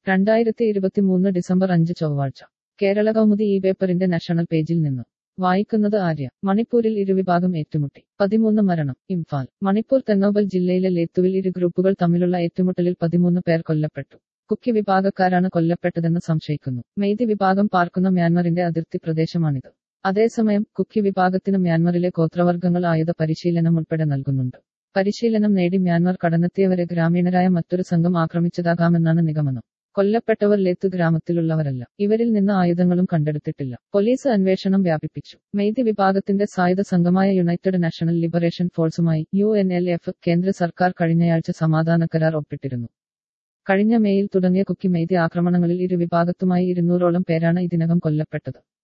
രണ്ടായിരത്തി ഇരുപത്തിമൂന്ന് ഡിസംബർ അഞ്ച് ചൊവ്വാഴ്ച കേരള കൗമുദി ഈ പേപ്പറിന്റെ നാഷണൽ പേജിൽ നിന്ന് വായിക്കുന്നത് ആര്യ മണിപ്പൂരിൽ ഇരുവിഭാഗം ഏറ്റുമുട്ടി പതിമൂന്ന് മരണം ഇംഫാൽ മണിപ്പൂർ തെന്നോബൽ ജില്ലയിലെ ലേത്തുവിൽ ഇരു ഗ്രൂപ്പുകൾ തമ്മിലുള്ള ഏറ്റുമുട്ടലിൽ പതിമൂന്ന് പേർ കൊല്ലപ്പെട്ടു കുക്കി വിഭാഗക്കാരാണ് കൊല്ലപ്പെട്ടതെന്ന് സംശയിക്കുന്നു മെയ്തി വിഭാഗം പാർക്കുന്ന മ്യാൻമറിന്റെ അതിർത്തി പ്രദേശമാണിത് അതേസമയം കുക്കി വിഭാഗത്തിന് മ്യാൻമറിലെ ഗോത്രവർഗ്ഗങ്ങൾ ആയുധ പരിശീലനം ഉൾപ്പെടെ നൽകുന്നുണ്ട് പരിശീലനം നേടി മ്യാൻമർ കടന്നെത്തിയവരെ ഗ്രാമീണരായ മറ്റൊരു സംഘം ആക്രമിച്ചതാകാമെന്നാണ് നിഗമനം കൊല്ലപ്പെട്ടവർ ലേത്ത് ഗ്രാമത്തിലുള്ളവരല്ല ഇവരിൽ നിന്ന് ആയുധങ്ങളും കണ്ടെടുത്തിട്ടില്ല പോലീസ് അന്വേഷണം വ്യാപിപ്പിച്ചു മെയ്തി വിഭാഗത്തിന്റെ സായുധ സംഘമായ യുണൈറ്റഡ് നാഷണൽ ലിബറേഷൻ ഫോഴ്സുമായി യു എൻ എൽ എഫ് കേന്ദ്ര സർക്കാർ കഴിഞ്ഞയാഴ്ച സമാധാന കരാർ ഒപ്പിട്ടിരുന്നു കഴിഞ്ഞ മേയിൽ തുടങ്ങിയ കുക്കി മെയ്തി ആക്രമണങ്ങളിൽ ഇരു വിഭാഗത്തുമായി ഇരുന്നൂറോളം പേരാണ് ഇതിനകം കൊല്ലപ്പെട്ടത്